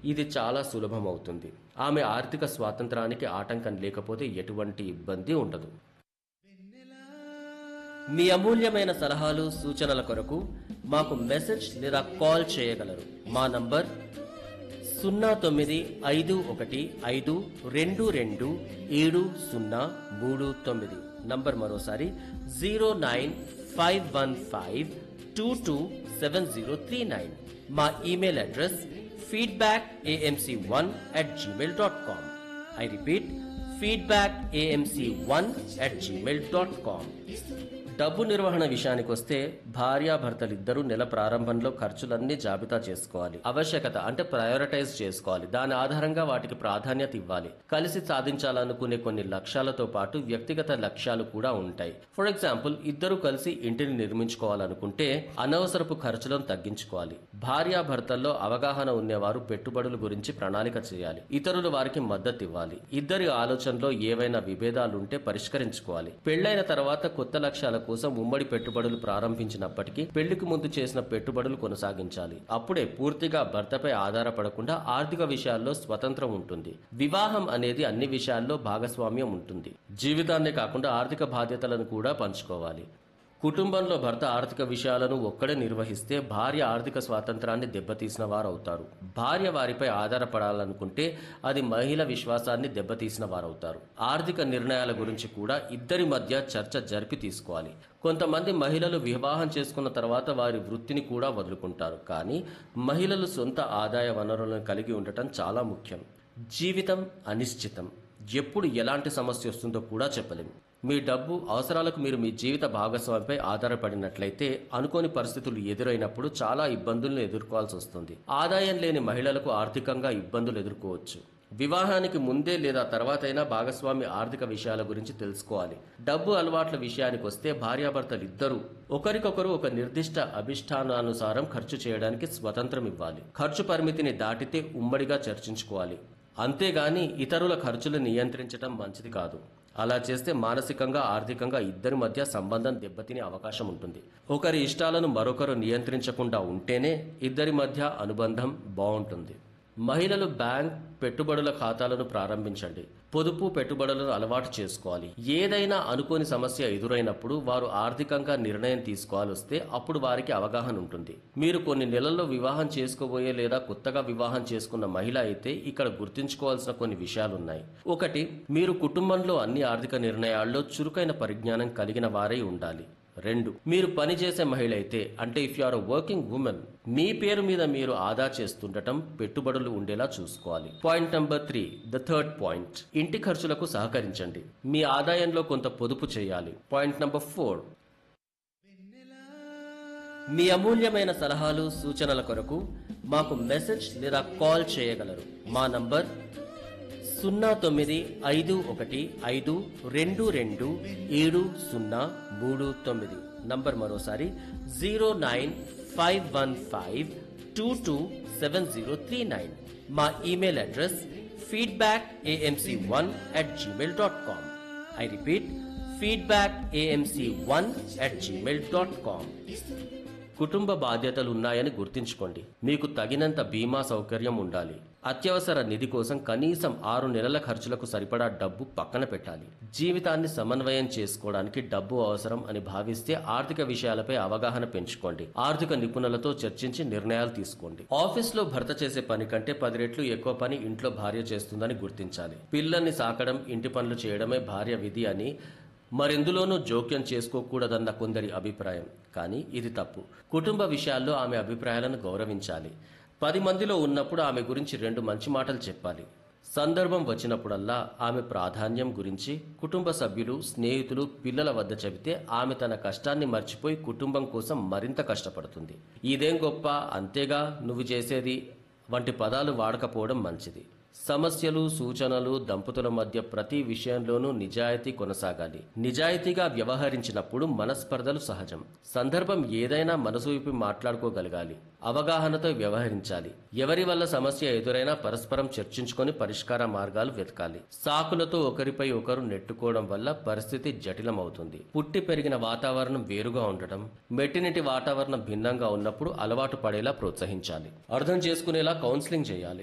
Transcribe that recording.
ఇది చాలా సులభం అవుతుంది ఆమె ఆర్థిక స్వాతంత్రానికి ఆటంకం లేకపోతే ఎటువంటి ఇబ్బంది ఉండదు మీ అమూల్యమైన సలహాలు సూచనల కొరకు మాకు మెసేజ్ లేదా కాల్ చేయగలరు మా నంబర్ సున్నా తొమ్మిది ఐదు ఒకటి ఐదు రెండు రెండు ఏడు సున్నా మూడు తొమ్మిది నంబర్ మరోసారి zero nine five one five two two seven zero three nine మా email address feedback A M C one at Gmail dot com I repeat feedback A M C one at Gmail dot com డబ్బు నిర్వహణ విషయానికి వస్తే భార్యాభర్తలిద్దరూ నెల ప్రారంభంలో ఖర్చులన్నీ జాబితా చేసుకోవాలి ఆవశ్యకత అంటే ప్రయారిటైజ్ చేసుకోవాలి దాని ఆధారంగా వాటికి ప్రాధాన్యత ఇవ్వాలి కలిసి సాధించాలనుకునే కొన్ని లక్ష్యాలతో పాటు వ్యక్తిగత లక్ష్యాలు కూడా ఉంటాయి ఫర్ ఎగ్జాంపుల్ ఇద్దరు కలిసి ఇంటిని నిర్మించుకోవాలనుకుంటే అనవసరపు ఖర్చులను తగ్గించుకోవాలి భార్యాభర్తల్లో అవగాహన ఉండేవారు పెట్టుబడుల గురించి ప్రణాళిక చేయాలి ఇతరులు వారికి మద్దతు ఇవ్వాలి ఇద్దరి ఆలోచనలో ఏవైనా విభేదాలుంటే పరిష్కరించుకోవాలి పెళ్లైన తర్వాత కొత్త లక్ష్యాల కోసం ఉమ్మడి పెట్టుబడులు ప్రారంభించినప్పటికీ పెళ్లికి ముందు చేసిన పెట్టుబడులు కొనసాగించాలి అప్పుడే పూర్తిగా భర్తపై ఆధారపడకుండా ఆర్థిక విషయాల్లో స్వతంత్రం ఉంటుంది వివాహం అనేది అన్ని విషయాల్లో భాగస్వామ్యం ఉంటుంది జీవితాన్నే కాకుండా ఆర్థిక బాధ్యతలను కూడా పంచుకోవాలి కుటుంబంలో భర్త ఆర్థిక విషయాలను ఒక్కడే నిర్వహిస్తే భార్య ఆర్థిక స్వాతంత్రాన్ని దెబ్బతీసిన వారవుతారు భార్య వారిపై ఆధారపడాలనుకుంటే అది మహిళ విశ్వాసాన్ని దెబ్బతీసిన వారవుతారు ఆర్థిక నిర్ణయాల గురించి కూడా ఇద్దరి మధ్య చర్చ జరిపి తీసుకోవాలి కొంతమంది మహిళలు వివాహం చేసుకున్న తర్వాత వారి వృత్తిని కూడా వదులుకుంటారు కానీ మహిళలు సొంత ఆదాయ వనరులను కలిగి ఉండటం చాలా ముఖ్యం జీవితం అనిశ్చితం ఎప్పుడు ఎలాంటి సమస్య వస్తుందో కూడా చెప్పలేము మీ డబ్బు అవసరాలకు మీరు మీ జీవిత భాగస్వామిపై ఆధారపడినట్లయితే అనుకోని పరిస్థితులు ఎదురైనప్పుడు చాలా ఇబ్బందులను ఎదుర్కోవాల్సి వస్తుంది ఆదాయం లేని మహిళలకు ఆర్థికంగా ఇబ్బందులు ఎదుర్కోవచ్చు వివాహానికి ముందే లేదా తర్వాతైనా భాగస్వామి ఆర్థిక విషయాల గురించి తెలుసుకోవాలి డబ్బు అలవాట్ల విషయానికి వస్తే భార్యాభర్తలు ఇద్దరూ ఒకరికొకరు ఒక నిర్దిష్ట అభిష్టానానుసారం ఖర్చు చేయడానికి స్వతంత్రం ఇవ్వాలి ఖర్చు పరిమితిని దాటితే ఉమ్మడిగా చర్చించుకోవాలి అంతేగాని ఇతరుల ఖర్చులు నియంత్రించడం మంచిది కాదు అలా చేస్తే మానసికంగా ఆర్థికంగా ఇద్దరి మధ్య సంబంధం దెబ్బతినే అవకాశం ఉంటుంది ఒకరి ఇష్టాలను మరొకరు నియంత్రించకుండా ఉంటేనే ఇద్దరి మధ్య అనుబంధం బాగుంటుంది మహిళలు బ్యాంక్ పెట్టుబడుల ఖాతాలను ప్రారంభించండి పొదుపు పెట్టుబడులను అలవాటు చేసుకోవాలి ఏదైనా అనుకోని సమస్య ఎదురైనప్పుడు వారు ఆర్థికంగా నిర్ణయం తీసుకోవాలి వస్తే అప్పుడు వారికి అవగాహన ఉంటుంది మీరు కొన్ని నెలల్లో వివాహం చేసుకోబోయే లేదా కొత్తగా వివాహం చేసుకున్న మహిళ అయితే ఇక్కడ గుర్తుంచుకోవాల్సిన కొన్ని విషయాలున్నాయి ఒకటి మీరు కుటుంబంలో అన్ని ఆర్థిక నిర్ణయాల్లో చురుకైన పరిజ్ఞానం కలిగిన వారై ఉండాలి రెండు మీరు పనిచేసే మహిళ అయితే అంటే if you are working women మీ పేరు మీద మీరు ఆదా చేస్తుండటం పెట్టుబడులు ఉండేలా చూసుకోవాలి point number three the third point ఇంటి ఖర్చులకు సహకరించండి మీ ఆదాయంలో కొంత పొదుపు చేయాలి పాయింట్ నెంబర్ ఫోర్ మీ అమూల్యమైన సలహాలు సూచనల కొరకు మాకు మెసేజ్ లేదా కాల్ చేయగలరు మా నంబర్ సున్నా తొమ్మిది ఐదు ఒకటి ఐదు రెండు రెండు ఏడు సున్నా మూడు తొమ్మిది నంబర్ మరోసారి zero nine five one five two two seven zero three nine మా email address feedback A M C one at Gmail dot com I repeat feedback A M C one at Gmail dot com కుటుంబ బాధ్యతలు ఉన్నాయని గుర్తుంచుకోండి మీకు తగినంత బీమా సౌకర్యం ఉండాలి అత్యవసర నిధి కోసం కనీసం ఆరు నెలల ఖర్చులకు సరిపడా డబ్బు పక్కన పెట్టాలి జీవితాన్ని సమన్వయం చేసుకోవడానికి డబ్బు అవసరం అని భావిస్తే ఆర్థిక విషయాలపై అవగాహన పెంచుకోండి ఆర్థిక నిపుణులతో చర్చించి నిర్ణయాలు తీసుకోండి ఆఫీస్లో భర్త చేసే పని కంటే పది రెట్లు ఎక్కువ పని ఇంట్లో భార్య చేస్తుందని గుర్తించాలి పిల్లల్ని సాకడం ఇంటి పనులు చేయడమే భార్య విధి అని మరెందులోనూ జోక్యం చేసుకోకూడదన్న కొందరి అభిప్రాయం కానీ ఇది తప్పు కుటుంబ విషయాల్లో ఆమె అభిప్రాయాలను గౌరవించాలి పది మందిలో ఉన్నప్పుడు ఆమె గురించి రెండు మంచి మాటలు చెప్పాలి సందర్భం వచ్చినప్పుడల్లా ఆమె ప్రాధాన్యం గురించి కుటుంబ సభ్యులు స్నేహితులు పిల్లల వద్ద చెబితే ఆమె తన కష్టాన్ని మర్చిపోయి కుటుంబం కోసం మరింత కష్టపడుతుంది ఇదేం గొప్ప అంతేగా నువ్వు చేసేది వంటి పదాలు వాడకపోవడం మంచిది సమస్యలు సూచనలు దంపతుల మధ్య ప్రతి విషయంలోనూ నిజాయితీ కొనసాగాలి నిజాయితీగా వ్యవహరించినప్పుడు మనస్పర్ధలు సహజం సందర్భం ఏదైనా మనసు విప్పి మాట్లాడుకోగలగాలి అవగాహనతో వ్యవహరించాలి ఎవరి వల్ల సమస్య ఎదురైనా పరస్పరం చర్చించుకొని పరిష్కార మార్గాలు వెతకాలి సాకులతో ఒకరిపై ఒకరు నెట్టుకోవడం వల్ల పరిస్థితి జటిలమవుతుంది పుట్టి పెరిగిన వాతావరణం వేరుగా ఉండటం మెట్టినిటి వాతావరణం భిన్నంగా ఉన్నప్పుడు అలవాటు పడేలా ప్రోత్సహించాలి అర్థం చేసుకునేలా కౌన్సిలింగ్ చేయాలి